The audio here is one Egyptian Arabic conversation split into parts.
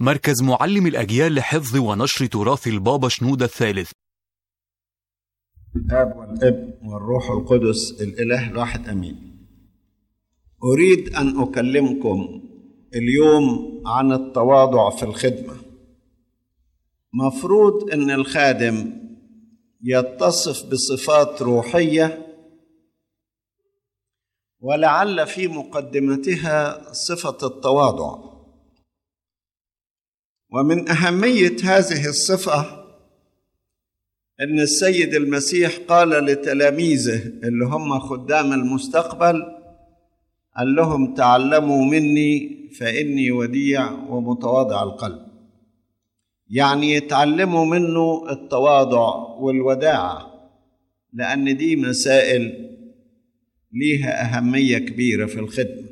مركز معلم الأجيال لحفظ ونشر تراث البابا شنودة الثالث الاب والابن والروح القدس الاله الواحد امين اريد ان اكلمكم اليوم عن التواضع في الخدمه مفروض ان الخادم يتصف بصفات روحيه ولعل في مقدمتها صفه التواضع ومن اهميه هذه الصفه ان السيد المسيح قال لتلاميذه اللي هم خدام المستقبل قال لهم تعلموا مني فاني وديع ومتواضع القلب يعني يتعلموا منه التواضع والوداعه لان دي مسائل ليها اهميه كبيره في الخدمه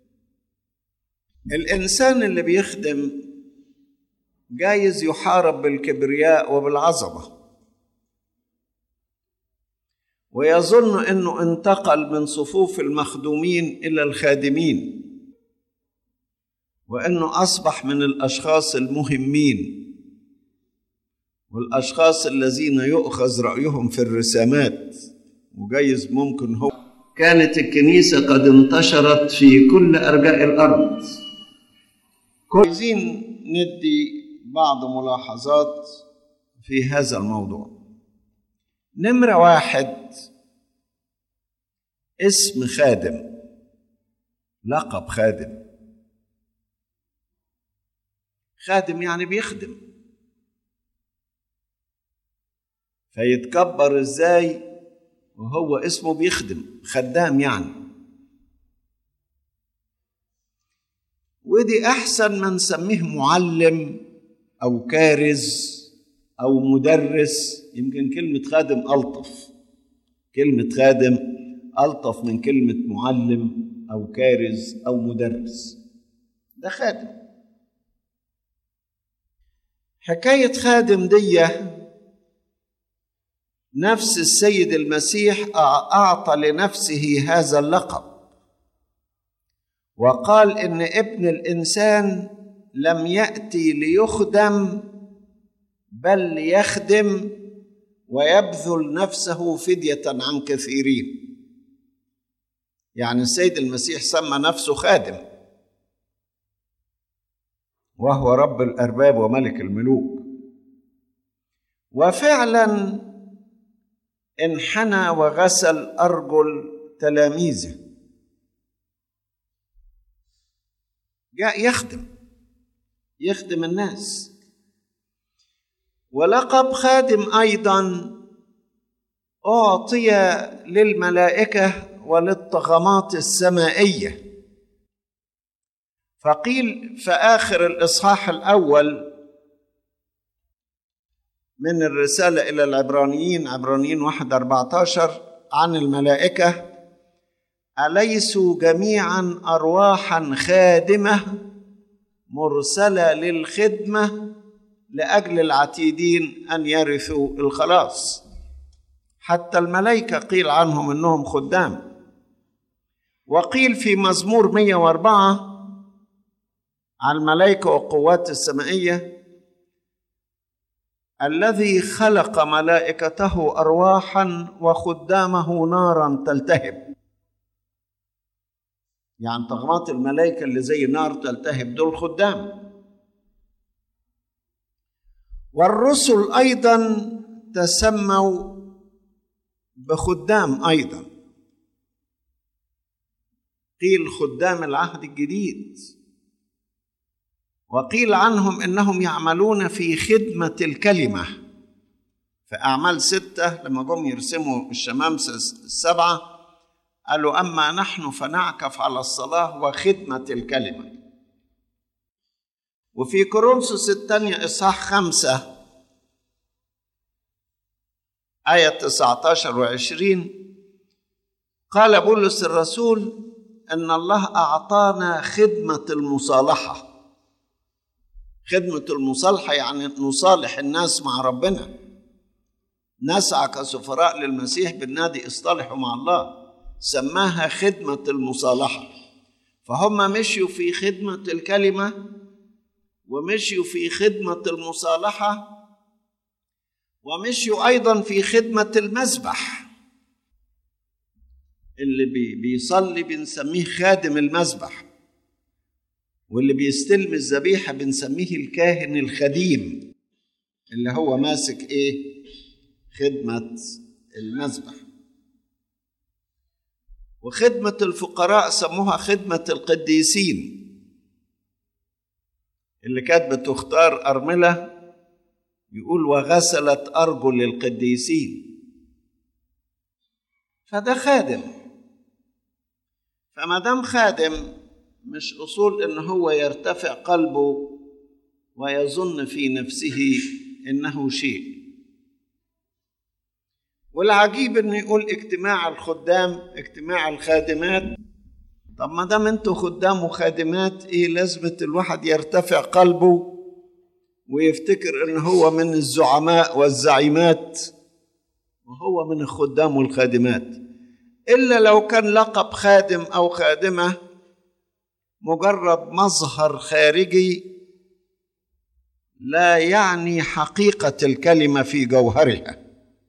الانسان اللي بيخدم جايز يحارب بالكبرياء وبالعظمه ويظن انه انتقل من صفوف المخدومين الى الخادمين وانه اصبح من الاشخاص المهمين والاشخاص الذين يؤخذ رايهم في الرسامات وجايز ممكن هو كانت الكنيسه قد انتشرت في كل ارجاء الارض عايزين ندي بعض ملاحظات في هذا الموضوع نمرة واحد اسم خادم لقب خادم خادم يعني بيخدم فيتكبر ازاي وهو اسمه بيخدم خدام يعني ودي احسن ما نسميه معلم او كارز او مدرس يمكن كلمه خادم الطف كلمه خادم الطف من كلمه معلم او كارز او مدرس ده خادم حكايه خادم دي نفس السيد المسيح اعطى لنفسه هذا اللقب وقال ان ابن الانسان لم ياتي ليخدم بل ليخدم ويبذل نفسه فديه عن كثيرين يعني السيد المسيح سمى نفسه خادم وهو رب الارباب وملك الملوك وفعلا انحنى وغسل ارجل تلاميذه جاء يخدم يخدم الناس ولقب خادم ايضا اعطي للملائكه وللطغمات السمائيه فقيل في اخر الاصحاح الاول من الرساله الى العبرانيين عبرانيين واحد أربعتاشر عن الملائكه اليسوا جميعا ارواحا خادمه مرسله للخدمه لاجل العتيدين ان يرثوا الخلاص حتى الملائكه قيل عنهم انهم خدام وقيل في مزمور 104 عن الملائكه والقوات السمائيه الذي خلق ملائكته ارواحا وخدامه نارا تلتهب يعني طغمات الملائكه اللي زي نار تلتهب دول خدام والرسل ايضا تسموا بخدام ايضا قيل خدام العهد الجديد وقيل عنهم انهم يعملون في خدمه الكلمه في اعمال سته لما جم يرسموا الشمامسه السبعه قالوا اما نحن فنعكف على الصلاه وخدمه الكلمه وفي كورنثوس الثانية إصحاح خمسة آية 19 وعشرين قال بولس الرسول أن الله أعطانا خدمة المصالحة خدمة المصالحة يعني نصالح الناس مع ربنا نسعى كسفراء للمسيح بالنادي اصطلحوا مع الله سماها خدمة المصالحة فهم مشيوا في خدمة الكلمة ومشيوا في خدمة المصالحة ومشيوا أيضا في خدمة المذبح اللي بي بيصلي بنسميه خادم المذبح واللي بيستلم الذبيحة بنسميه الكاهن الخديم اللي هو ماسك ايه خدمة المذبح وخدمة الفقراء سموها خدمة القديسين اللي كانت بتختار أرملة يقول وغسلت أرجل القديسين فده خادم فما دام خادم مش أصول إن هو يرتفع قلبه ويظن في نفسه إنه شيء والعجيب إنه يقول اجتماع الخدام اجتماع الخادمات طب ما دام انتوا خدام وخادمات ايه لازمة الواحد يرتفع قلبه ويفتكر ان هو من الزعماء والزعيمات وهو من الخدام والخادمات الا لو كان لقب خادم او خادمه مجرد مظهر خارجي لا يعني حقيقه الكلمه في جوهرها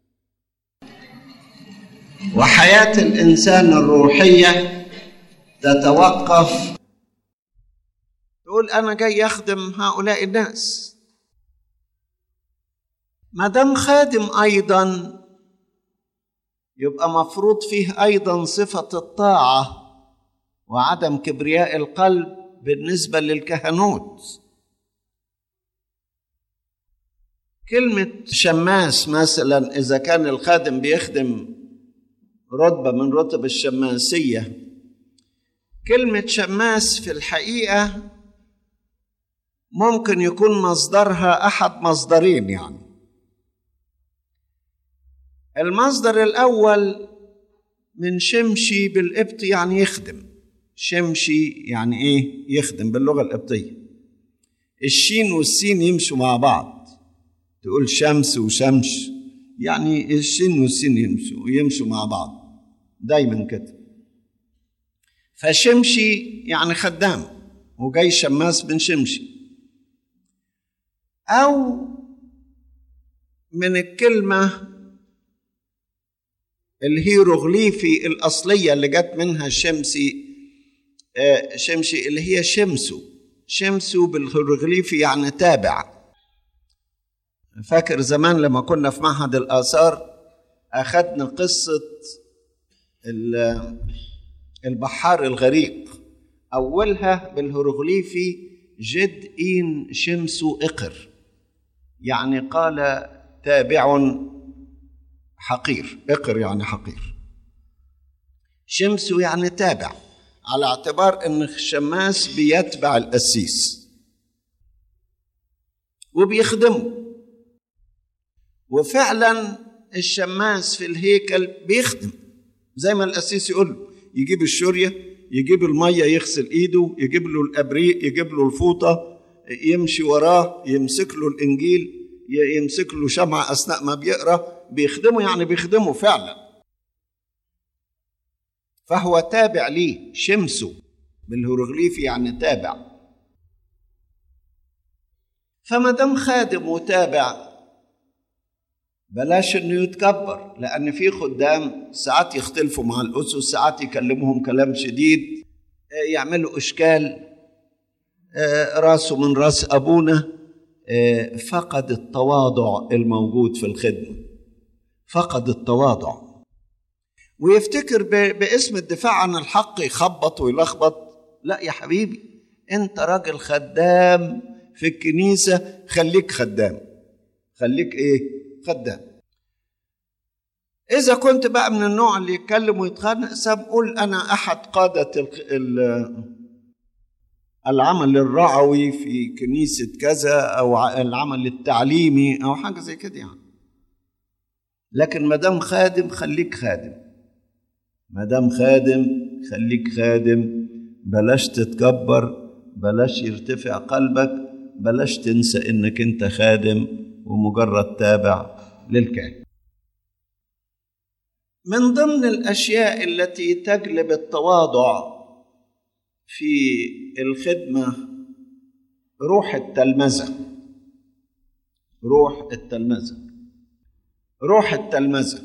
وحياه الانسان الروحيه تتوقف تقول انا جاي اخدم هؤلاء الناس ما دام خادم ايضا يبقى مفروض فيه ايضا صفه الطاعه وعدم كبرياء القلب بالنسبه للكهنوت كلمه شماس مثلا اذا كان الخادم بيخدم رتبه من رتب الشماسيه كلمه شماس في الحقيقه ممكن يكون مصدرها احد مصدرين يعني المصدر الاول من شمشي بالقبط يعني يخدم شمشي يعني ايه يخدم باللغه القبطيه الشين والسين يمشوا مع بعض تقول شمس وشمش يعني الشين والسين يمشوا يمشوا مع بعض دايما كده فشمشي يعني خدام وجاي شماس من شمشي او من الكلمه الهيروغليفي الأصلية اللي جت منها شمسي آه شمشي اللي هي شمسو شمسو بالهيروغليفي يعني تابع فاكر زمان لما كنا في معهد الآثار أخذنا قصة البحار الغريق أولها بالهيروغليفي جد إين شمسو إقر يعني قال تابع حقير اقر يعني حقير شمس يعني تابع على اعتبار ان الشماس بيتبع القسيس وبيخدمه وفعلا الشماس في الهيكل بيخدم زي ما القسيس يقول له يجيب الشوريه يجيب الميه يغسل ايده يجيب له الابريق يجيب له الفوطه يمشي وراه يمسك له الانجيل يمسك له شمعة أثناء ما بيقرأ بيخدمه يعني بيخدمه فعلا فهو تابع ليه شمسه بالهيروغليفي يعني تابع فما دام خادم وتابع بلاش انه يتكبر لان في خدام ساعات يختلفوا مع الاسس ساعات يكلمهم كلام شديد يعملوا اشكال راسه من راس ابونا فقد التواضع الموجود في الخدمه فقد التواضع ويفتكر باسم الدفاع عن الحق يخبط ويلخبط لا يا حبيبي انت راجل خدام في الكنيسه خليك خدام خليك ايه خدام اذا كنت بقى من النوع اللي يتكلم ويتخانق ساب قول انا احد قاده العمل الرعوي في كنيسة كذا أو العمل التعليمي أو حاجة زي كده يعني لكن ما دام خادم خليك خادم ما دام خادم خليك خادم بلاش تتكبر بلاش يرتفع قلبك بلاش تنسى انك انت خادم ومجرد تابع للكاهن من ضمن الاشياء التي تجلب التواضع في الخدمة روح التلمذة روح التلمذة روح التلمذة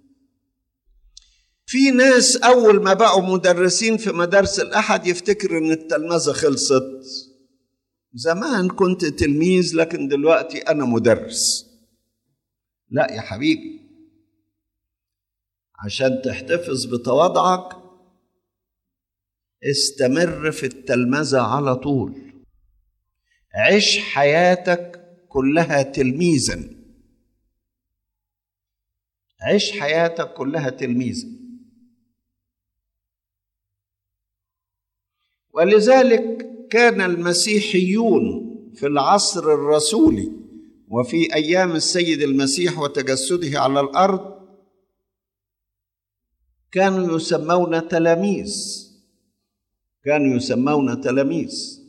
في ناس أول ما بقوا مدرسين في مدارس الأحد يفتكر إن التلمذة خلصت زمان كنت تلميذ لكن دلوقتي أنا مدرس لا يا حبيبي عشان تحتفظ بتواضعك استمر في التلمذة على طول عش حياتك كلها تلميذا عش حياتك كلها تلميذا ولذلك كان المسيحيون في العصر الرسولي وفي ايام السيد المسيح وتجسده على الارض كانوا يسمون تلاميذ كانوا يسمون تلاميذ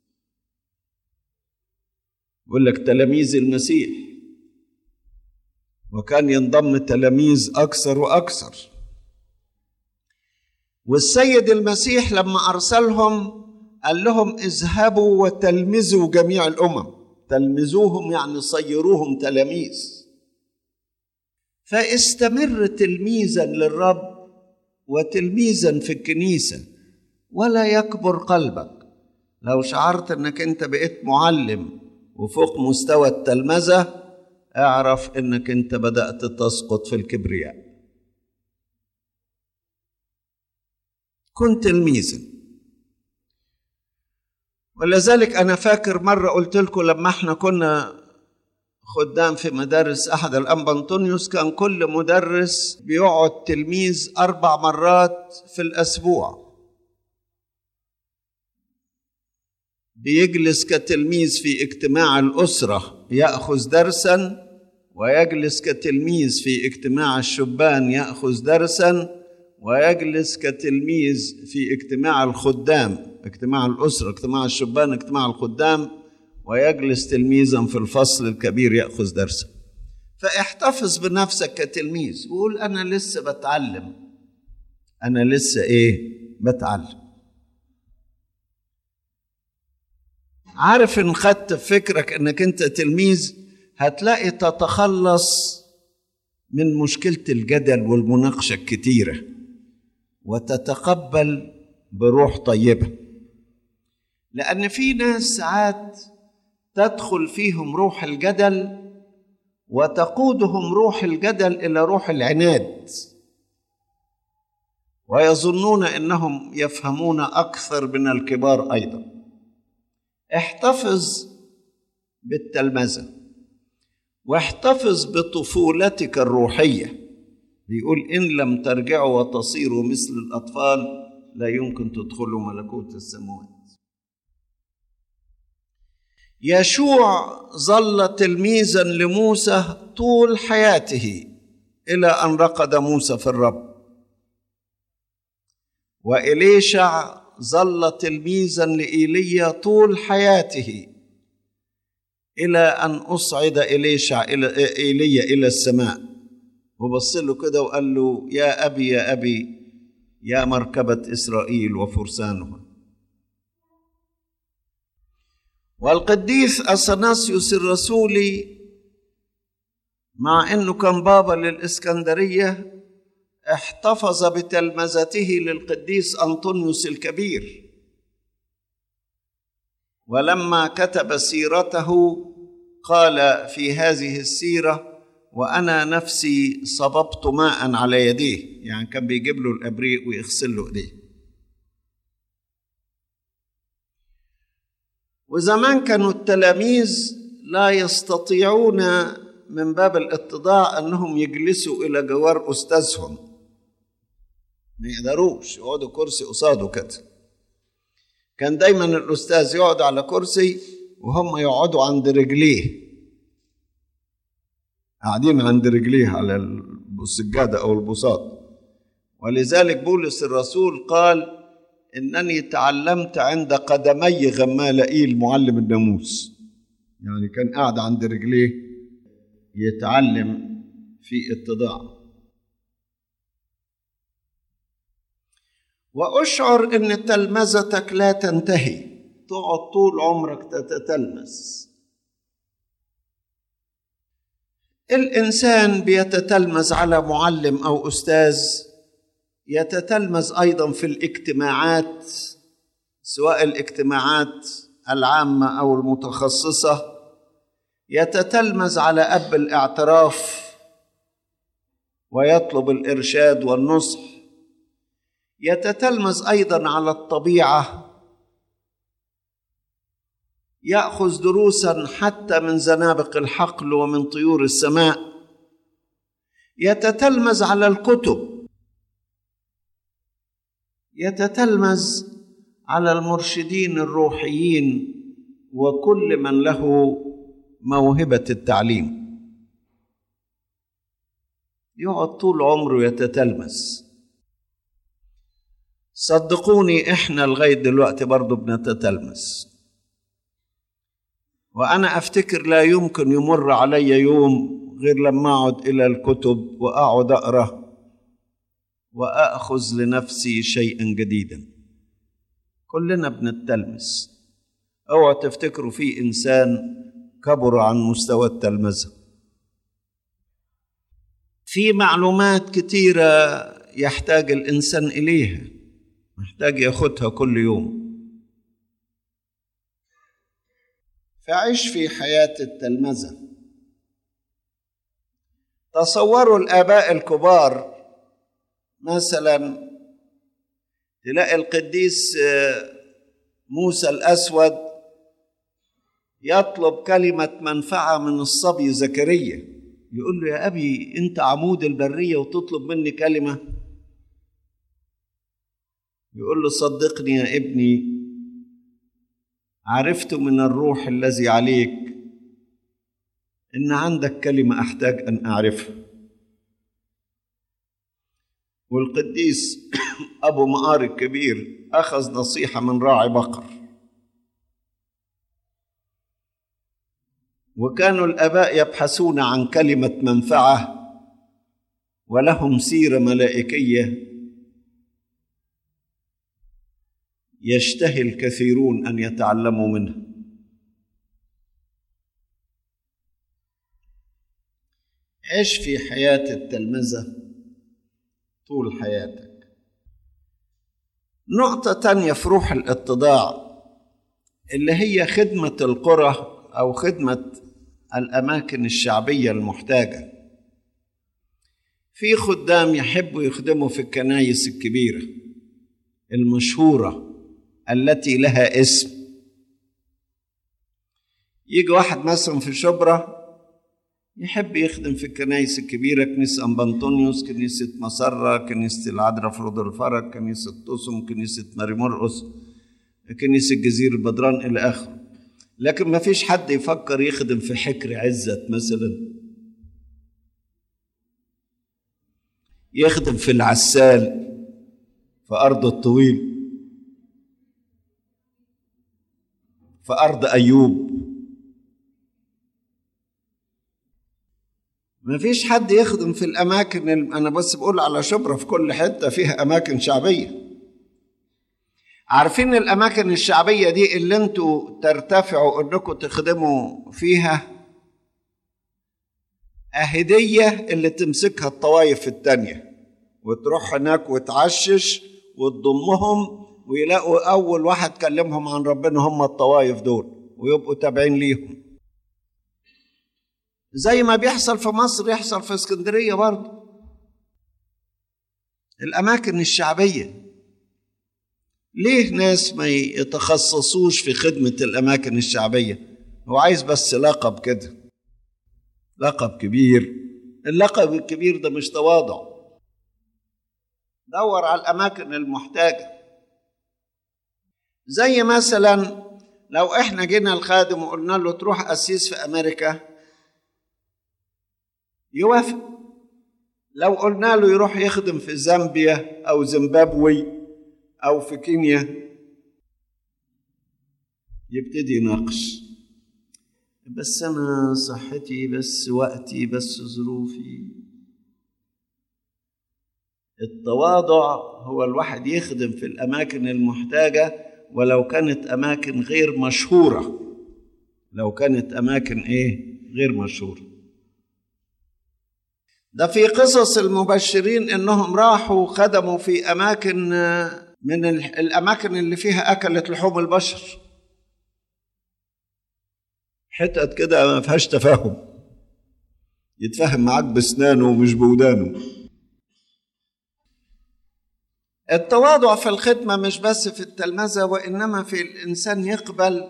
يقول لك تلاميذ المسيح وكان ينضم تلاميذ اكثر واكثر والسيد المسيح لما ارسلهم قال لهم اذهبوا وتلمذوا جميع الامم تلمذوهم يعني صيروهم تلاميذ فاستمر تلميذا للرب وتلميذا في الكنيسه ولا يكبر قلبك لو شعرت انك انت بقيت معلم وفوق مستوى التلمذه اعرف انك انت بدات تسقط في الكبرياء كن تلميذا ولذلك انا فاكر مره قلت لكم لما احنا كنا خدام في مدارس احد الانبا انطونيوس كان كل مدرس بيقعد تلميذ اربع مرات في الاسبوع بيجلس كتلميذ في اجتماع الاسره ياخذ درسا ويجلس كتلميذ في اجتماع الشبان ياخذ درسا ويجلس كتلميذ في اجتماع الخدام اجتماع الاسره اجتماع الشبان اجتماع الخدام ويجلس تلميذا في الفصل الكبير ياخذ درسا فاحتفظ بنفسك كتلميذ وقول انا لسه بتعلم انا لسه ايه بتعلم عارف ان خدت فكرك انك انت تلميذ هتلاقي تتخلص من مشكله الجدل والمناقشه الكتيره وتتقبل بروح طيبه لان في ناس ساعات تدخل فيهم روح الجدل وتقودهم روح الجدل الى روح العناد ويظنون انهم يفهمون اكثر من الكبار ايضا احتفظ بالتلمذه واحتفظ بطفولتك الروحيه بيقول ان لم ترجعوا وتصيروا مثل الاطفال لا يمكن تدخلوا ملكوت السماوات يشوع ظل تلميذا لموسى طول حياته الى ان رقد موسى في الرب واليشع ظل تلميذا لايليا طول حياته الى ان اصعد اليشع الى ايليا الى السماء وبص له كده وقال له يا ابي يا ابي يا مركبه اسرائيل وفرسانها والقديس اثناسيوس الرسولي مع انه كان بابا للاسكندريه احتفظ بتلمذته للقديس انطونيوس الكبير ولما كتب سيرته قال في هذه السيره وانا نفسي صببت ماء على يديه يعني كان بيجيب له الابريق ويغسل له ايديه وزمان كانوا التلاميذ لا يستطيعون من باب الاتضاع انهم يجلسوا الى جوار استاذهم ما يقدروش يقعدوا كرسي قصاده كده كان دايما الاستاذ يقعد على كرسي وهم يقعدوا عند رجليه قاعدين عند رجليه على السجاده او البساط ولذلك بولس الرسول قال انني تعلمت عند قدمي غمالائيل معلم الناموس يعني كان قاعد عند رجليه يتعلم في اتضاع واشعر ان تلمذتك لا تنتهي تقعد طول عمرك تتتلمس الانسان بيتتلمذ على معلم او استاذ يتتلمذ ايضا في الاجتماعات سواء الاجتماعات العامه او المتخصصه يتتلمذ على اب الاعتراف ويطلب الارشاد والنصح يتتلمذ ايضا على الطبيعه ياخذ دروسا حتى من زنابق الحقل ومن طيور السماء يتتلمذ على الكتب يتتلمذ على المرشدين الروحيين وكل من له موهبه التعليم يقعد طول عمره يتتلمذ صدقوني احنا لغايه دلوقتي برضه بنتتلمذ وانا افتكر لا يمكن يمر علي يوم غير لما اقعد الى الكتب واقعد اقرا واخذ لنفسي شيئا جديدا كلنا بنتلمس اوعى تفتكروا في انسان كبر عن مستوى التلمذه في معلومات كتيره يحتاج الانسان اليها محتاج ياخدها كل يوم فعش في حياة التلمذة تصوروا الآباء الكبار مثلا تلاقي القديس موسى الأسود يطلب كلمة منفعة من الصبي زكريا يقول له يا أبي أنت عمود البرية وتطلب مني كلمة يقول له صدقني يا ابني عرفت من الروح الذي عليك ان عندك كلمه احتاج ان اعرفها والقديس ابو مقار الكبير اخذ نصيحه من راعي بقر وكانوا الاباء يبحثون عن كلمه منفعه ولهم سيره ملائكيه يشتهي الكثيرون ان يتعلموا منها عش في حياه التلمذه طول حياتك نقطه تانيه في روح الاتضاع اللي هي خدمه القرى او خدمه الاماكن الشعبيه المحتاجه في خدام يحبوا يخدموا في الكنايس الكبيره المشهوره التي لها اسم يجي واحد مثلا في شبرا يحب يخدم في الكنائس الكبيرة كنيسة أنبنطونيوس كنيسة مسرة كنيسة العذراء فرود الفرج كنيسة طوسم كنيسة ماري مرقس كنيسة جزيرة البدران إلى آخره لكن ما فيش حد يفكر يخدم في حكر عزت مثلا يخدم في العسال في أرض الطويل في أرض أيوب ما فيش حد يخدم في الأماكن أنا بس بقول على شبرا في كل حتة فيها أماكن شعبية عارفين الأماكن الشعبية دي اللي انتوا ترتفعوا انكم تخدموا فيها أهدية اللي تمسكها الطوائف التانية وتروح هناك وتعشش وتضمهم ويلاقوا أول واحد كلمهم عن ربنا هم الطوائف دول ويبقوا تابعين ليهم زي ما بيحصل في مصر يحصل في اسكندرية برضه الأماكن الشعبية ليه ناس ما يتخصصوش في خدمة الأماكن الشعبية هو عايز بس لقب كده لقب كبير اللقب الكبير ده مش تواضع دور على الأماكن المحتاجة زي مثلا لو احنا جينا الخادم وقلنا له تروح أسيس في أمريكا يوافق لو قلنا له يروح يخدم في زامبيا أو زيمبابوي أو في كينيا يبتدي يناقش بس أنا صحتي بس وقتي بس ظروفي التواضع هو الواحد يخدم في الأماكن المحتاجة ولو كانت أماكن غير مشهورة لو كانت أماكن إيه غير مشهورة ده في قصص المبشرين إنهم راحوا خدموا في أماكن من الأماكن اللي فيها أكلت لحوم البشر حتت كده ما فيهاش تفاهم يتفاهم معاك بسنانه ومش بودانه التواضع في الخدمة مش بس في التلمذة وإنما في الإنسان يقبل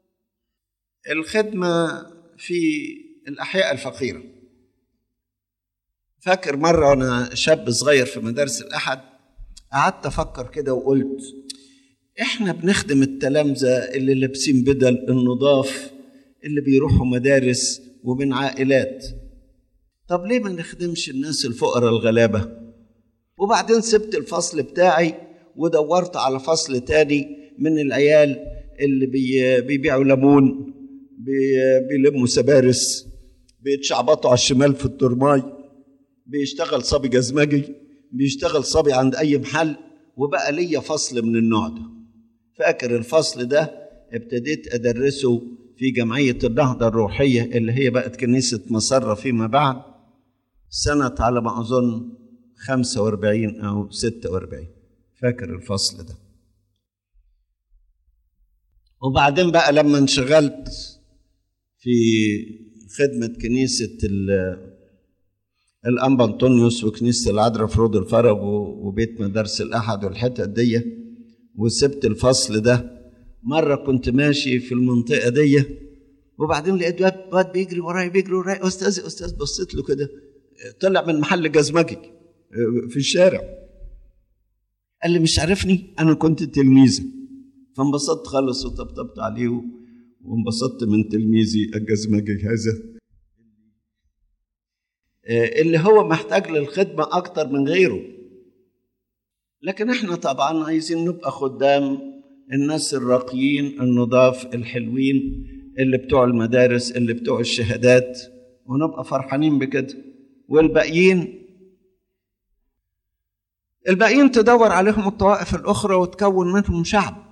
الخدمة في الأحياء الفقيرة فاكر مرة وأنا شاب صغير في مدارس الأحد قعدت أفكر كده وقلت إحنا بنخدم التلامذة اللي لابسين بدل النضاف اللي بيروحوا مدارس ومن عائلات طب ليه ما نخدمش الناس الفقراء الغلابة وبعدين سبت الفصل بتاعي ودورت على فصل تاني من العيال اللي بي بيبيعوا ليمون بي بيلموا سبارس بيتشعبطوا على الشمال في الترماي بيشتغل صبي جزمجي بيشتغل صبي عند اي محل وبقى ليا فصل من النوع ده فاكر الفصل ده ابتديت ادرسه في جمعيه النهضه الروحيه اللي هي بقت كنيسه مسره فيما بعد سنه على ما اظن 45 او 46 فاكر الفصل ده وبعدين بقى لما انشغلت في خدمة كنيسة الأنبا أنطونيوس وكنيسة العذراء في رود الفرج وبيت مدارس الأحد والحتت دي وسبت الفصل ده مرة كنت ماشي في المنطقة دي وبعدين لقيت واد, واد بيجري ورايا بيجري ورايا أستاذ أستاذ بصيت له كده طلع من محل جزمجي في الشارع قال لي مش عارفني أنا كنت تلميذه فانبسطت خالص وطبطبت عليه وانبسطت من تلميذي الجزمجي هذا اللي هو محتاج للخدمة أكتر من غيره لكن احنا طبعا عايزين نبقى خدام الناس الراقيين النضاف الحلوين اللي بتوع المدارس اللي بتوع الشهادات ونبقى فرحانين بكده والباقيين الباقيين تدور عليهم الطوائف الأخرى وتكون منهم شعب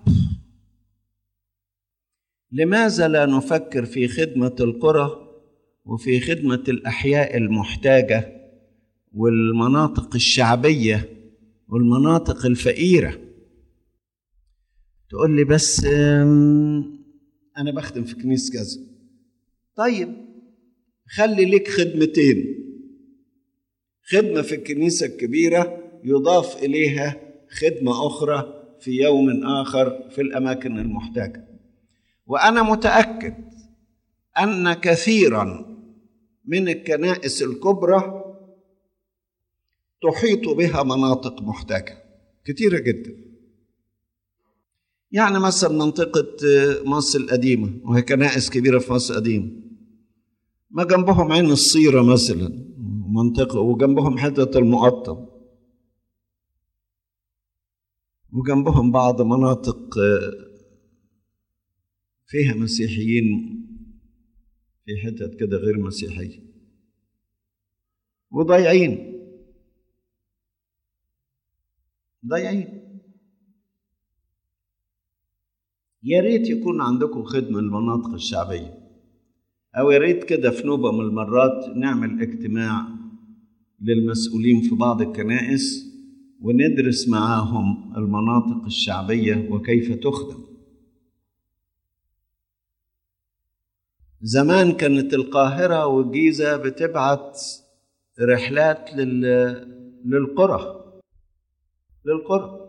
لماذا لا نفكر في خدمة القرى وفي خدمة الأحياء المحتاجة والمناطق الشعبية والمناطق الفقيرة تقول لي بس أنا بخدم في كنيسة كذا طيب خلي لك خدمتين خدمة في الكنيسة الكبيرة يضاف إليها خدمة أخرى في يوم آخر في الأماكن المحتاجة وأنا متأكد أن كثيرا من الكنائس الكبرى تحيط بها مناطق محتاجة كثيرة جدا يعني مثلا منطقة مصر القديمة وهي كنائس كبيرة في مصر القديمة ما جنبهم عين الصيرة مثلا منطقة وجنبهم حتة المقطم وجنبهم بعض مناطق فيها مسيحيين في حتت كده غير مسيحية وضايعين ضايعين يا ريت يكون عندكم خدمة للمناطق الشعبية أو يا ريت كده في نوبة من المرات نعمل اجتماع للمسؤولين في بعض الكنائس وندرس معاهم المناطق الشعبية وكيف تخدم زمان كانت القاهرة والجيزة بتبعت رحلات لل... للقرى للقرى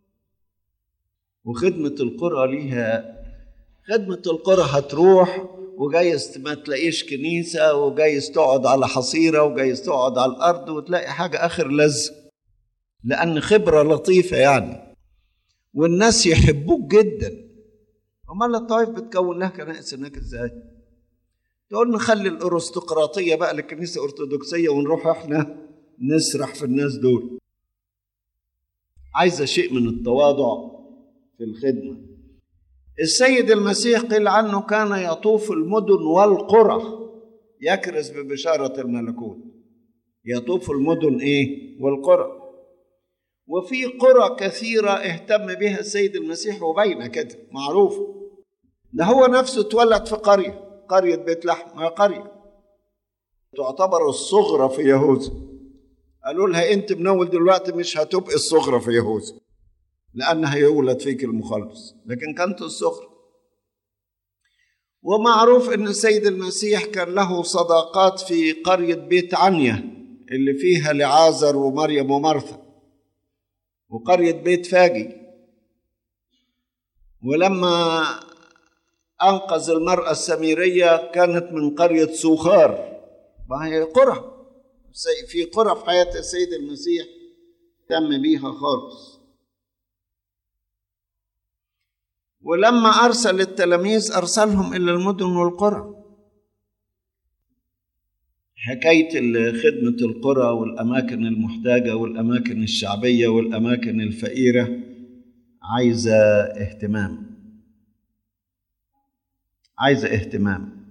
وخدمة القرى ليها خدمة القرى هتروح وجايز ما تلاقيش كنيسة وجايز تقعد على حصيرة وجايز تقعد على الأرض وتلاقي حاجة آخر لذة لأن خبرة لطيفة يعني والناس يحبوك جدا أمال الطائف بتكون لها كنائس هناك إزاي؟ تقول نخلي الأرستقراطية بقى للكنيسة الأرثوذكسية ونروح إحنا نسرح في الناس دول عايزة شيء من التواضع في الخدمة السيد المسيح قيل عنه كان يطوف المدن والقرى يكرز ببشارة الملكوت يطوف المدن إيه والقرى وفي قرى كثيرة اهتم بها السيد المسيح وباينة كده معروفة ده هو نفسه اتولد في قرية قرية بيت لحم هي قرية تعتبر الصغرى في يهوذا قالوا لها انت من اول دلوقتي مش هتبقي الصغرى في يهوذا لان هيولد فيك المخلص لكن كانت الصغرى ومعروف ان السيد المسيح كان له صداقات في قريه بيت عنيا اللي فيها لعازر ومريم ومرثا وقريه بيت فاجي ولما انقذ المراه السميريه كانت من قريه سوخار ما هي قرى في قرى في حياه السيد المسيح تم بيها خالص ولما ارسل التلاميذ ارسلهم الى المدن والقرى حكايه خدمه القرى والاماكن المحتاجه والاماكن الشعبيه والاماكن الفقيره عايزه اهتمام عايزه اهتمام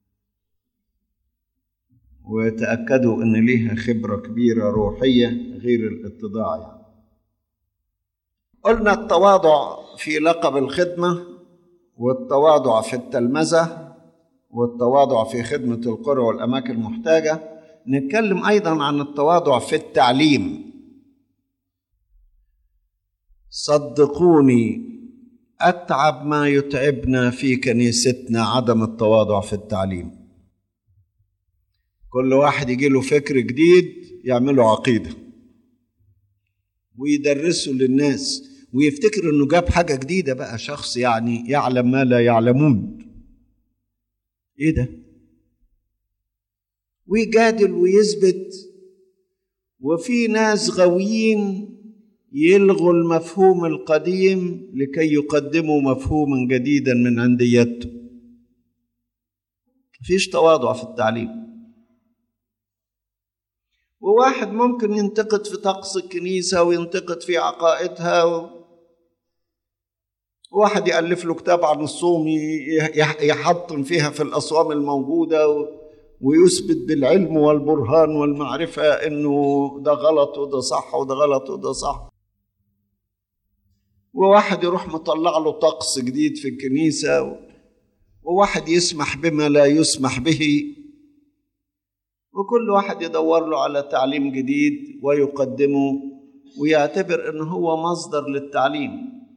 وتاكدوا ان ليها خبره كبيره روحيه غير الاتضاع يعني قلنا التواضع في لقب الخدمة والتواضع في التلمذة والتواضع في خدمة القرى والأماكن المحتاجة نتكلم أيضا عن التواضع في التعليم صدقوني أتعب ما يتعبنا في كنيستنا عدم التواضع في التعليم كل واحد يجي له فكر جديد يعمله عقيده ويدرسه للناس ويفتكر انه جاب حاجه جديده بقى شخص يعني يعلم ما لا يعلمون ايه ده ويجادل ويثبت وفي ناس غاويين يلغوا المفهوم القديم لكي يقدموا مفهوما جديدا من عنديته مفيش تواضع في التعليم وواحد ممكن ينتقد في طقس الكنيسة وينتقد في عقائدها و... واحد يألف له كتاب عن الصوم يحطم فيها في الأصوام الموجودة و... ويثبت بالعلم والبرهان والمعرفة إنه ده غلط وده صح وده غلط وده صح وواحد يروح مطلع له طقس جديد في الكنيسة و... وواحد يسمح بما لا يسمح به وكل واحد يدور له على تعليم جديد ويقدمه ويعتبر ان هو مصدر للتعليم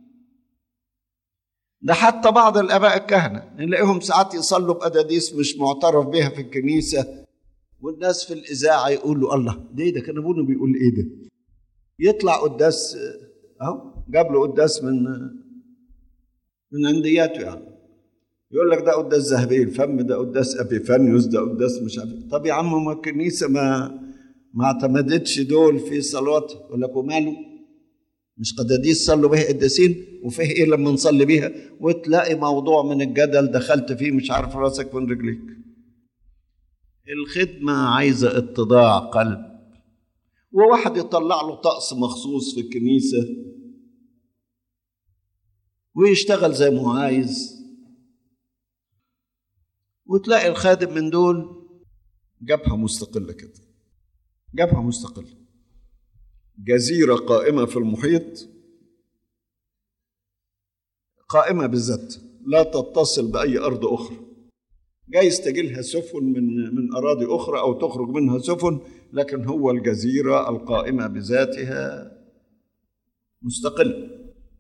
ده حتى بعض الاباء الكهنه نلاقيهم ساعات يصلوا باداديس مش معترف بها في الكنيسه والناس في الاذاعه يقولوا الله ده ايه ده كان ابونا بيقول ايه ده يطلع قداس اهو جاب له قداس من من عندياته يعني يقول لك ده قداس ذهبي الفم ده قداس ابيفانيوس ده قداس مش عارف طب يا عم ما الكنيسه ما ما اعتمدتش دول في صلوات يقول لك وماله مش قداديس صلوا بها قداسين وفيه ايه لما نصلي بيها وتلاقي موضوع من الجدل دخلت فيه مش عارف راسك من رجليك الخدمه عايزه اتضاع قلب وواحد يطلع له طقس مخصوص في الكنيسه ويشتغل زي ما هو عايز وتلاقي الخادم من دول جبهة مستقلة كده جبهة مستقلة جزيرة قائمة في المحيط قائمة بالذات لا تتصل بأي أرض أخرى جايز تجيلها سفن من من أراضي أخرى أو تخرج منها سفن لكن هو الجزيرة القائمة بذاتها مستقل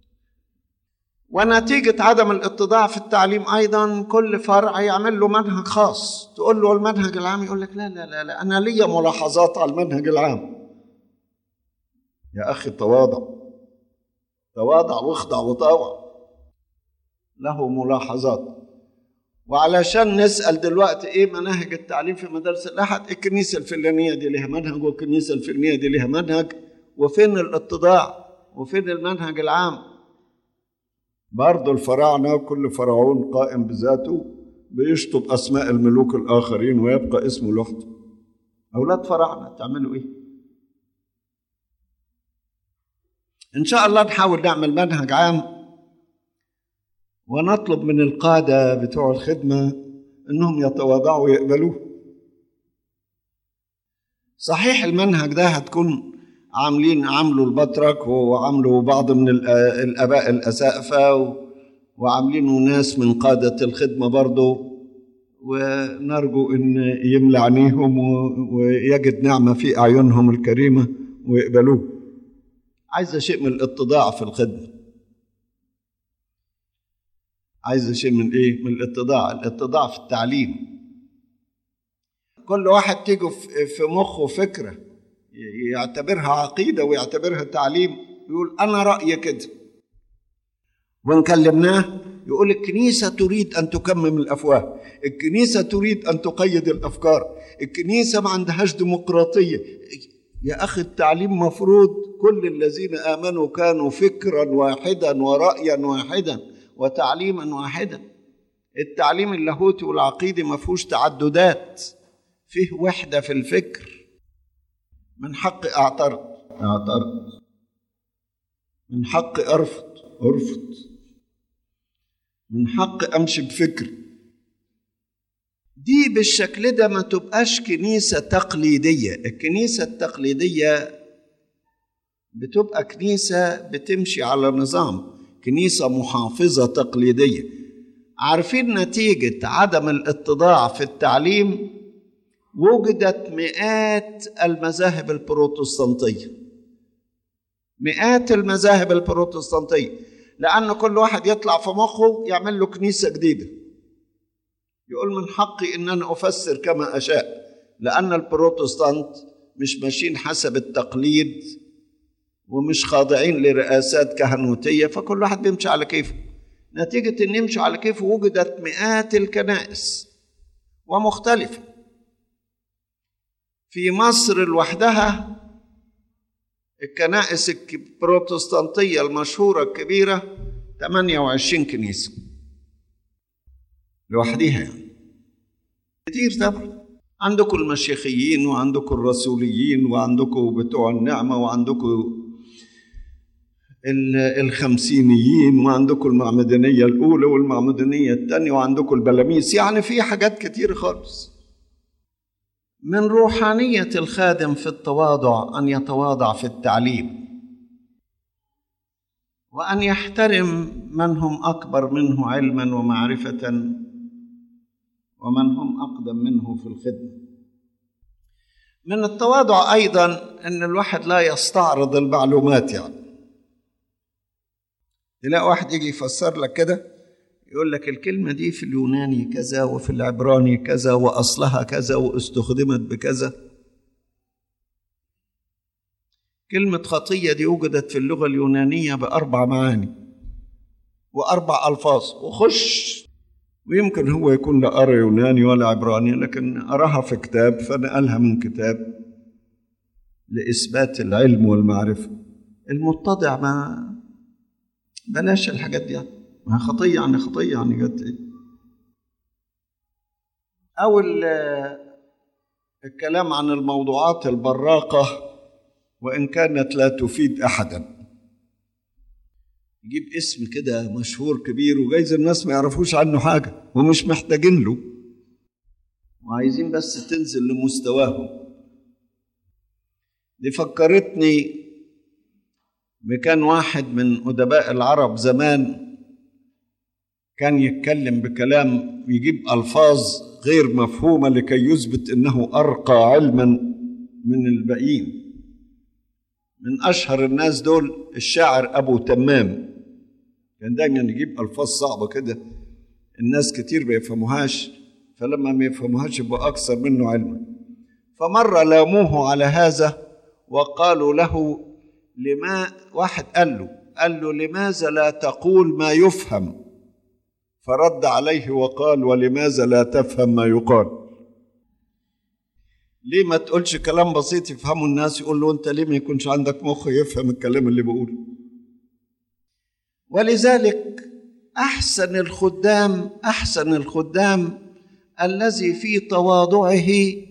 ونتيجة عدم الاتضاع في التعليم أيضا كل فرع يعمل له منهج خاص تقول له المنهج العام يقول لك لا لا لا, لا أنا ليا ملاحظات على المنهج العام يا أخي تواضع تواضع واخضع وطاوع له ملاحظات وعلشان نسأل دلوقتي إيه مناهج التعليم في مدارس الأحد الكنيسة الفلانية دي لها منهج والكنيسة الفلانية دي لها منهج وفين الاتضاع وفين المنهج العام برضه الفراعنة كل فرعون قائم بذاته بيشطب أسماء الملوك الآخرين ويبقى اسمه لوحده أولاد فراعنة تعملوا إيه؟ إن شاء الله نحاول نعمل منهج عام ونطلب من القادة بتوع الخدمة إنهم يتواضعوا ويقبلوه صحيح المنهج ده هتكون عاملين عملوا البطرك وعملوا بعض من الآباء الأسقفة وعاملينه ناس من قادة الخدمة برضه ونرجو ان يملى عينيهم ويجد نعمه في اعينهم الكريمه ويقبلوه عايزه شيء من الاتضاع في الخدمه عايزه شيء من ايه من الاتضاع الاتضاع في التعليم كل واحد تيجي في مخه فكره يعتبرها عقيده ويعتبرها تعليم يقول انا رايي كده وان كلمناه يقول الكنيسة تريد أن تكمم الأفواه الكنيسة تريد أن تقيد الأفكار الكنيسة ما عندهاش ديمقراطية يا أخي التعليم مفروض كل الذين آمنوا كانوا فكرا واحدا ورأيا واحدا وتعليما واحدا التعليم اللاهوتي والعقيدي ما فيهوش تعددات فيه وحدة في الفكر من حقي أعترض أعترض من حقي أرفض أرفض من حق امشي بفكر دي بالشكل ده ما تبقاش كنيسه تقليديه الكنيسه التقليديه بتبقى كنيسه بتمشي على نظام كنيسه محافظه تقليديه عارفين نتيجه عدم الاتضاع في التعليم وجدت مئات المذاهب البروتستانتيه مئات المذاهب البروتستانتيه لأن كل واحد يطلع في مخه يعمل له كنيسة جديدة يقول من حقي إن أنا أفسر كما أشاء لأن البروتستانت مش ماشيين حسب التقليد ومش خاضعين لرئاسات كهنوتية فكل واحد بيمشي على كيفه نتيجة إن يمشوا على كيفه وجدت مئات الكنائس ومختلفة في مصر لوحدها الكنائس البروتستانتية المشهورة الكبيرة 28 كنيسة لوحديها يعني كتير طبعا عندكم المشيخيين وعندكم الرسوليين وعندكم بتوع النعمة وعندكم الخمسينيين وعندكم المعمدانية الأولى والمعمدانية الثانية وعندكم البلاميس يعني في حاجات كتير خالص من روحانية الخادم في التواضع أن يتواضع في التعليم وأن يحترم من هم أكبر منه علما ومعرفة ومن هم أقدم منه في الخدمة من التواضع أيضا أن الواحد لا يستعرض المعلومات يعني تلاقي واحد يجي يفسر لك كده يقول لك الكلمة دي في اليوناني كذا وفي العبراني كذا وأصلها كذا واستخدمت بكذا كلمة خطية دي وجدت في اللغة اليونانية بأربع معاني وأربع ألفاظ وخش ويمكن هو يكون لا قرا يوناني ولا عبراني لكن قراها في كتاب فنقلها من كتاب لإثبات العلم والمعرفة المتضع ما بلاش الحاجات دي يعني. ما خطية يعني خطية يعني جت إيه أو الكلام عن الموضوعات البراقة وإن كانت لا تفيد أحدا يجيب اسم كده مشهور كبير وجايز الناس ما يعرفوش عنه حاجة ومش محتاجين له وعايزين بس تنزل لمستواهم دي فكرتني بكان واحد من أدباء العرب زمان كان يتكلم بكلام يجيب ألفاظ غير مفهومة لكي يثبت أنه أرقى علما من الباقيين من أشهر الناس دول الشاعر أبو تمام كان دايما يجيب ألفاظ صعبة كده الناس كتير ما يفهموهاش فلما ما يفهموهاش يبقى أكثر منه علما فمرة لاموه على هذا وقالوا له لما واحد قال له قال له لماذا لا تقول ما يفهم فرد عليه وقال ولماذا لا تفهم ما يقال ليه ما تقولش كلام بسيط يفهمه الناس يقول له انت ليه ما يكونش عندك مخ يفهم الكلام اللي بقوله ولذلك احسن الخدام احسن الخدام الذي في تواضعه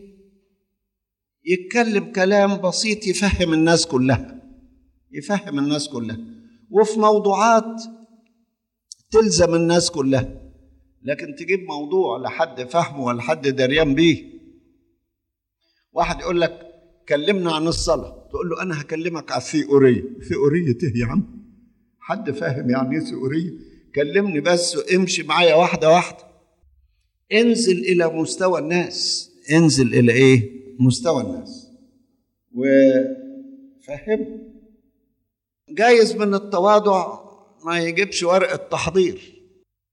يتكلم كلام بسيط يفهم الناس كلها يفهم الناس كلها وفي موضوعات تلزم الناس كلها لكن تجيب موضوع لحد فهمه ولا حد دريان بيه واحد يقول لك كلمنا عن الصلاة تقول له انا هكلمك على الثيوريه ثيوريه ايه يا عم حد فاهم يعني ايه ثيوريه كلمني بس وامشي معايا واحده واحده انزل الى مستوى الناس انزل الى ايه مستوى الناس وفهم جايز من التواضع ما يجيبش ورقه تحضير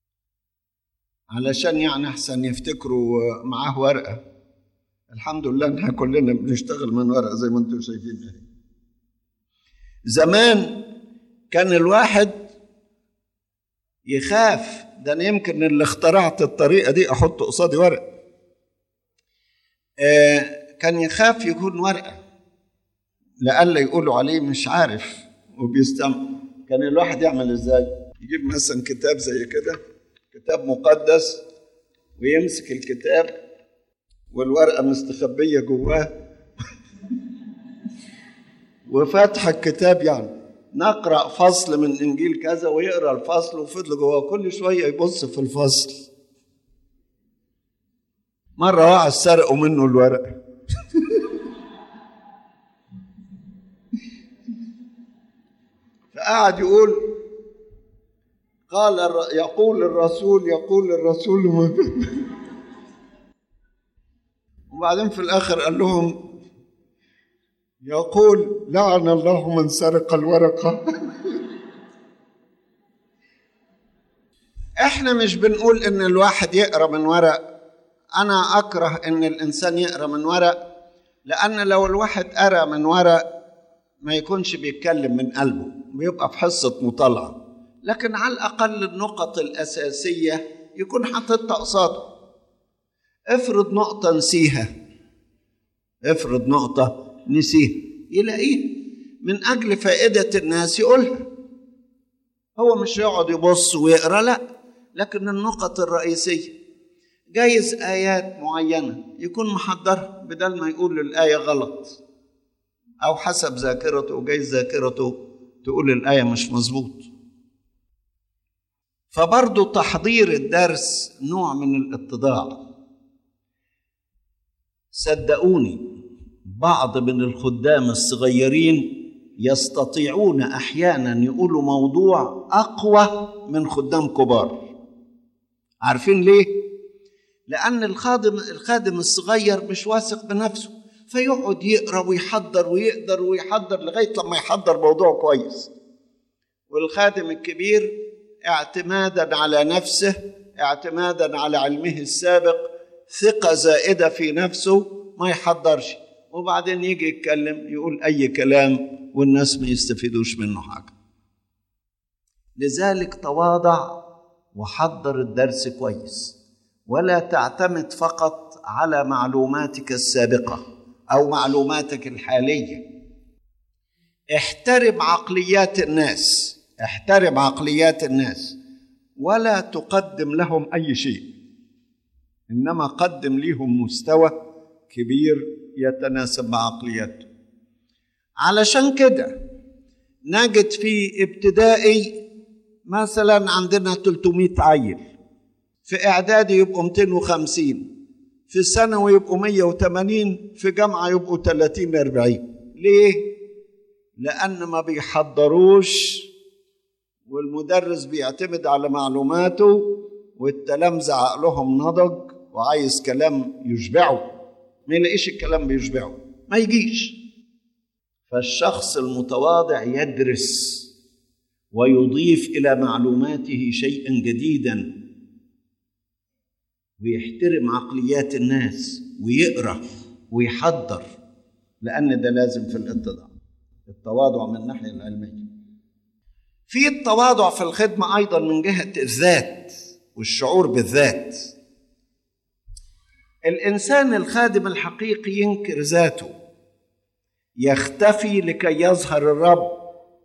علشان يعني احسن يفتكروا معاه ورقه الحمد لله ان احنا كلنا بنشتغل من ورقه زي ما انتم شايفين اهي زمان كان الواحد يخاف ده انا يمكن اللي اخترعت الطريقه دي احط قصادي ورق آه كان يخاف يكون ورقه لألا يقولوا عليه مش عارف وبيستمع كان الواحد يعمل ازاي يجيب مثلا كتاب زي كده كتاب مقدس ويمسك الكتاب والورقه مستخبيه جواه وفتح الكتاب يعني نقرا فصل من انجيل كذا ويقرا الفصل وفضل جواه كل شويه يبص في الفصل مره واحد سرقوا منه الورقه فقعد يقول قال الر- يقول الرسول يقول الرسول وبعدين في الاخر قال لهم يقول لعن الله من سرق الورقه احنا مش بنقول ان الواحد يقرا من ورق انا اكره ان الانسان يقرا من ورق لان لو الواحد قرا من ورق ما يكونش بيتكلم من قلبه بيبقى في حصه مطالعه لكن على الاقل النقط الاساسيه يكون حاططها قصاده افرض نقطه نسيها افرض نقطه نسيها يلاقيها من اجل فائده الناس يقولها هو مش يقعد يبص ويقرا لا لكن النقط الرئيسيه جايز ايات معينه يكون محضرها بدل ما يقول الايه غلط او حسب ذاكرته جايز ذاكرته تقول الايه مش مظبوط فبرضه تحضير الدرس نوع من الاتضاع صدقوني بعض من الخدام الصغيرين يستطيعون احيانا يقولوا موضوع اقوى من خدام كبار عارفين ليه لان الخادم الخادم الصغير مش واثق بنفسه فيقعد يقرا ويحضر ويقدر ويحضر لغايه لما يحضر موضوع كويس والخادم الكبير اعتمادا على نفسه اعتمادا على علمه السابق ثقه زائده في نفسه ما يحضرش وبعدين يجي يتكلم يقول اي كلام والناس ما يستفيدوش منه حاجه لذلك تواضع وحضر الدرس كويس ولا تعتمد فقط على معلوماتك السابقه او معلوماتك الحاليه احترم عقليات الناس احترم عقليات الناس ولا تقدم لهم اي شيء انما قدم لهم مستوى كبير يتناسب مع عقلياتهم علشان كده نجد في ابتدائي مثلا عندنا 300 عيل في اعدادي يبقوا 250 في ثانوي يبقوا 180 في جامعه يبقوا 30 40 ليه لان ما بيحضروش والمدرس بيعتمد على معلوماته والتلامذة عقلهم نضج وعايز كلام يشبعه ما يلاقيش الكلام بيشبعه ما يجيش فالشخص المتواضع يدرس ويضيف الى معلوماته شيئا جديدا ويحترم عقليات الناس ويقرا ويحضر لان ده لازم في الاتضاع التواضع من الناحيه العلميه في التواضع في الخدمه ايضا من جهه الذات والشعور بالذات الانسان الخادم الحقيقي ينكر ذاته يختفي لكي يظهر الرب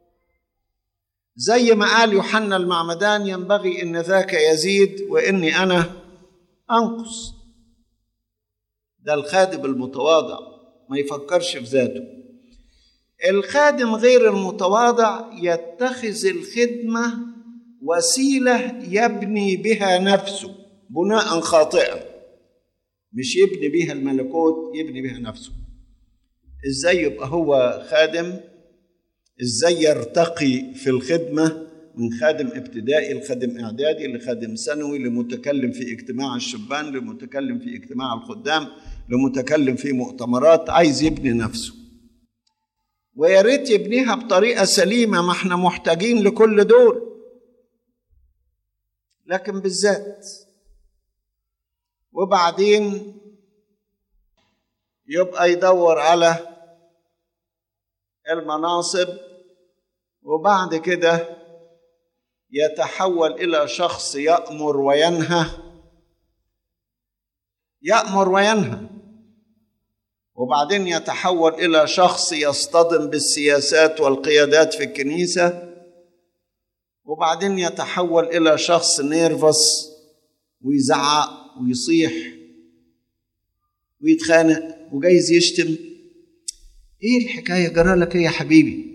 زي ما قال يوحنا المعمدان ينبغي ان ذاك يزيد واني انا انقص ده الخادم المتواضع ما يفكرش في ذاته الخادم غير المتواضع يتخذ الخدمه وسيله يبني بها نفسه بناء خاطئا مش يبني بها الملكوت يبني بها نفسه ازاي يبقى هو خادم ازاي يرتقي في الخدمه من خادم ابتدائي لخادم اعدادي لخادم ثانوي لمتكلم في اجتماع الشبان لمتكلم في اجتماع الخدام لمتكلم في مؤتمرات عايز يبني نفسه ويا ريت يبنيها بطريقه سليمه ما احنا محتاجين لكل دول لكن بالذات وبعدين يبقى يدور على المناصب وبعد كده يتحول الى شخص يامر وينهى يامر وينهى وبعدين يتحول الى شخص يصطدم بالسياسات والقيادات في الكنيسه وبعدين يتحول الى شخص نيرفس ويزعق ويصيح ويتخانق وجايز يشتم ايه الحكايه جرى لك ايه يا حبيبي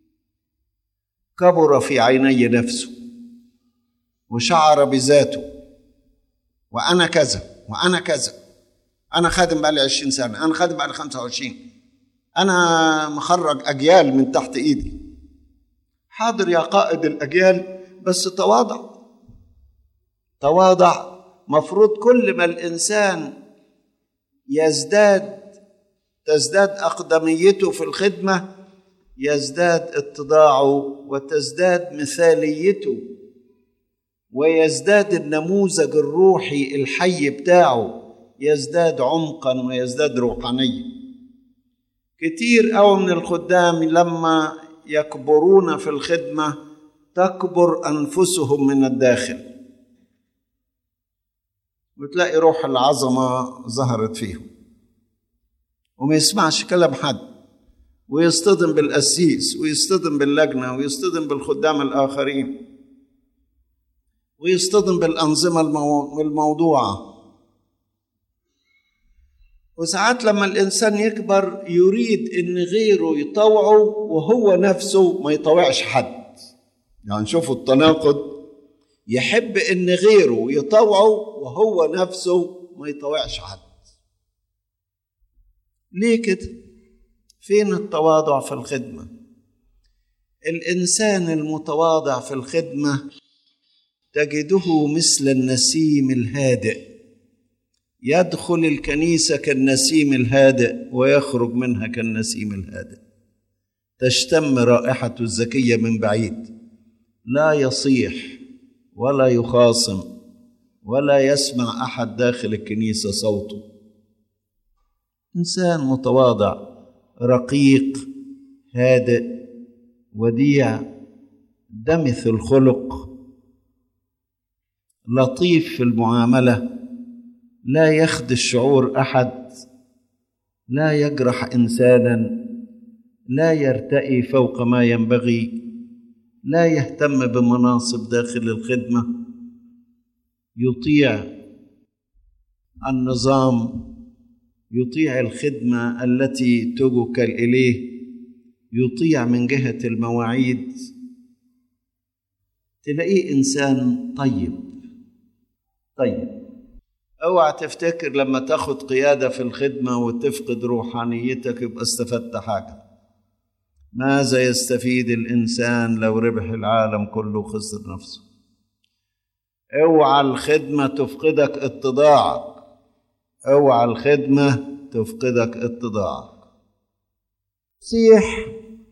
كبر في عيني نفسه وشعر بذاته وانا كذا وانا كذا انا خادم بقالي 20 سنه انا خادم بقالي 25 انا مخرج اجيال من تحت ايدي حاضر يا قائد الاجيال بس تواضع تواضع مفروض كل ما الانسان يزداد تزداد اقدميته في الخدمه يزداد اتضاعه وتزداد مثاليته ويزداد النموذج الروحي الحي بتاعه يزداد عمقا ويزداد روحانيه كتير قوي من الخدام لما يكبرون في الخدمه تكبر انفسهم من الداخل وتلاقي روح العظمه ظهرت فيهم وما يسمعش كلام حد ويصطدم بالقسيس ويصطدم باللجنه ويصطدم بالخدام الاخرين ويصطدم بالانظمه الموضوعه وساعات لما الانسان يكبر يريد ان غيره يطوعه وهو نفسه ما يطوعش حد يعني شوفوا التناقض يحب ان غيره يطوعه وهو نفسه ما يطوعش حد ليه كده فين التواضع في الخدمه الانسان المتواضع في الخدمه تجده مثل النسيم الهادئ يدخل الكنيسه كالنسيم الهادئ ويخرج منها كالنسيم الهادئ تشتم رائحته الزكيه من بعيد لا يصيح ولا يخاصم ولا يسمع احد داخل الكنيسه صوته انسان متواضع رقيق هادئ وديع دمث الخلق لطيف في المعامله لا يخدش شعور احد لا يجرح انسانا لا يرتئي فوق ما ينبغي لا يهتم بمناصب داخل الخدمه يطيع النظام يطيع الخدمه التي توكل اليه يطيع من جهه المواعيد تلاقيه انسان طيب طيب اوعى تفتكر لما تاخد قياده في الخدمه وتفقد روحانيتك يبقى استفدت حاجه ماذا يستفيد الانسان لو ربح العالم كله وخسر نفسه اوعى الخدمه تفقدك اتضاعك اوعى الخدمه تفقدك اتضاعك سيح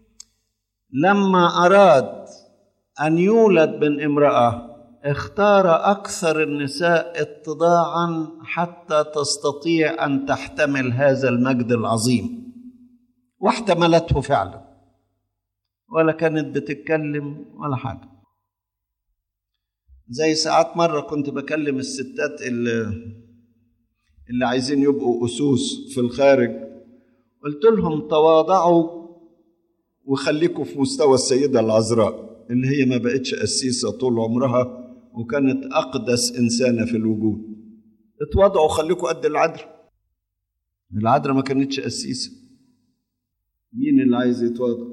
لما اراد ان يولد من امراه اختار اكثر النساء اتضاعا حتى تستطيع ان تحتمل هذا المجد العظيم واحتملته فعلا ولا كانت بتتكلم ولا حاجه زي ساعات مره كنت بكلم الستات اللي اللي عايزين يبقوا اسوس في الخارج قلت لهم تواضعوا وخليكم في مستوى السيده العذراء اللي هي ما بقتش قسيسه طول عمرها وكانت أقدس إنسانة في الوجود اتواضعوا خليكوا قد العذراء العذراء ما كانتش قسيسة مين اللي عايز يتواضع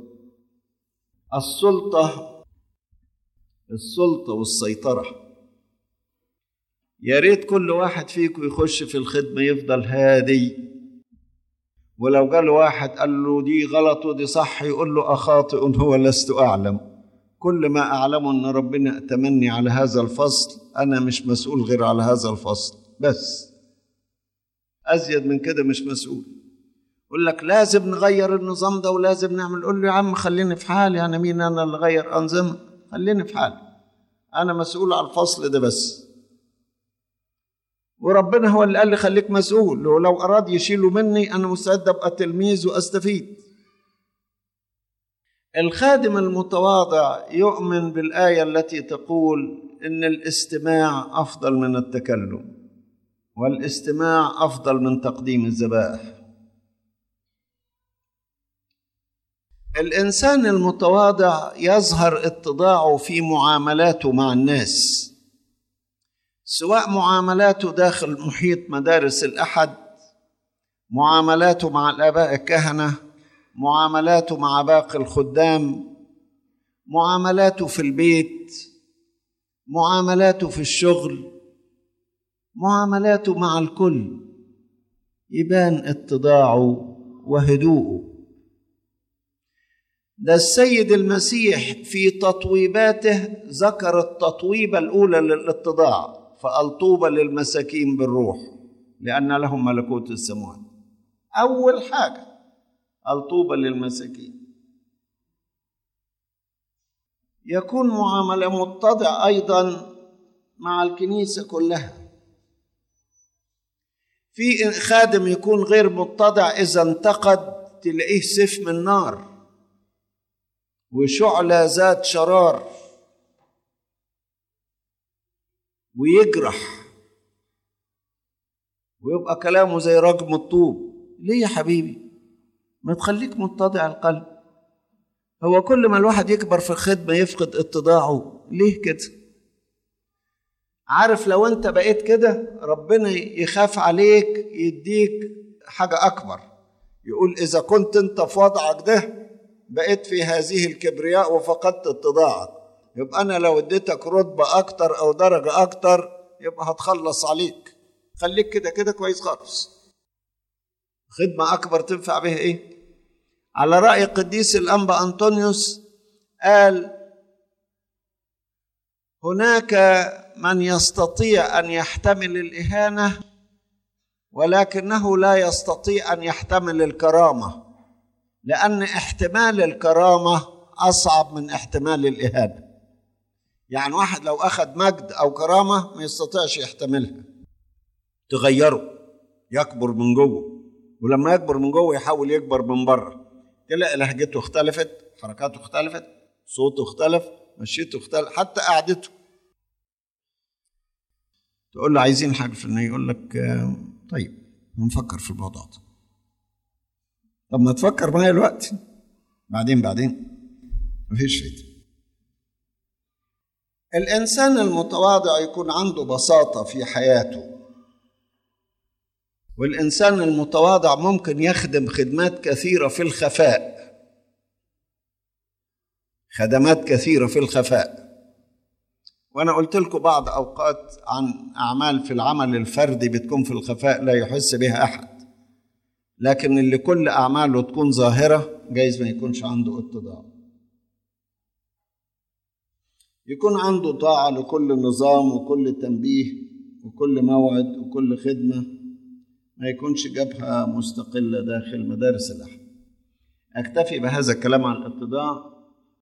السلطة السلطة والسيطرة يا ريت كل واحد فيكم يخش في الخدمة يفضل هادي ولو جاله واحد قال له دي غلط ودي صح يقول له أخاطئ هو لست أعلم كل ما أعلمه أن ربنا ائتمني على هذا الفصل أنا مش مسؤول غير على هذا الفصل بس أزيد من كده مش مسؤول يقول لك لازم نغير النظام ده ولازم نعمل قول له يا عم خليني في حالي أنا مين أنا اللي غير أنظمة خليني في حالي أنا مسؤول على الفصل ده بس وربنا هو اللي قال لي خليك مسؤول ولو أراد يشيله مني أنا مستعد أبقى تلميذ وأستفيد الخادم المتواضع يؤمن بالآية التي تقول إن الاستماع أفضل من التكلم والاستماع أفضل من تقديم الذبائح الإنسان المتواضع يظهر اتضاعه في معاملاته مع الناس سواء معاملاته داخل محيط مدارس الأحد معاملاته مع الآباء الكهنة معاملاته مع باقي الخدام معاملاته في البيت معاملاته في الشغل معاملاته مع الكل يبان اتضاعه وهدوءه ده السيد المسيح في تطويباته ذكر التطويبة الأولى للاتضاع فقال طوبى للمساكين بالروح لأن لهم ملكوت السماوات أول حاجة قال طوبى للمساكين يكون معاملة متضع أيضا مع الكنيسة كلها في خادم يكون غير متضع إذا انتقد تلاقيه سيف من نار وشعلة ذات شرار ويجرح ويبقى كلامه زي رجم الطوب ليه يا حبيبي ما تخليك متضع القلب هو كل ما الواحد يكبر في الخدمة يفقد اتضاعه ليه كده عارف لو انت بقيت كده ربنا يخاف عليك يديك حاجة أكبر يقول إذا كنت انت في وضعك ده بقيت في هذه الكبرياء وفقدت اتضاعك يبقى أنا لو اديتك رتبة أكتر أو درجة أكتر يبقى هتخلص عليك خليك كده كده كويس خالص خدمة أكبر تنفع بها إيه؟ على رأي قديس الأنبا أنطونيوس قال هناك من يستطيع أن يحتمل الإهانة ولكنه لا يستطيع أن يحتمل الكرامة لأن احتمال الكرامة أصعب من احتمال الإهانة يعني واحد لو أخذ مجد أو كرامة ما يستطيعش يحتملها تغيره يكبر من جوه ولما يكبر من جوه يحاول يكبر من بره تلاقي لهجته اختلفت حركاته اختلفت صوته اختلف مشيته اختلف حتى قعدته تقول له عايزين حاجه فلانيه يقول لك طيب نفكر في الموضوع ده طب ما تفكر معايا الوقت بعدين بعدين مفيش فايده الانسان المتواضع يكون عنده بساطه في حياته والانسان المتواضع ممكن يخدم خدمات كثيره في الخفاء خدمات كثيره في الخفاء وانا قلت لكم بعض اوقات عن اعمال في العمل الفردي بتكون في الخفاء لا يحس بها احد لكن اللي كل اعماله تكون ظاهره جايز ما يكونش عنده اتضاع يكون عنده طاعه لكل نظام وكل تنبيه وكل موعد وكل خدمه ما يكونش جبهة مستقلة داخل مدارس الأحد أكتفي بهذا الكلام عن الاتضاع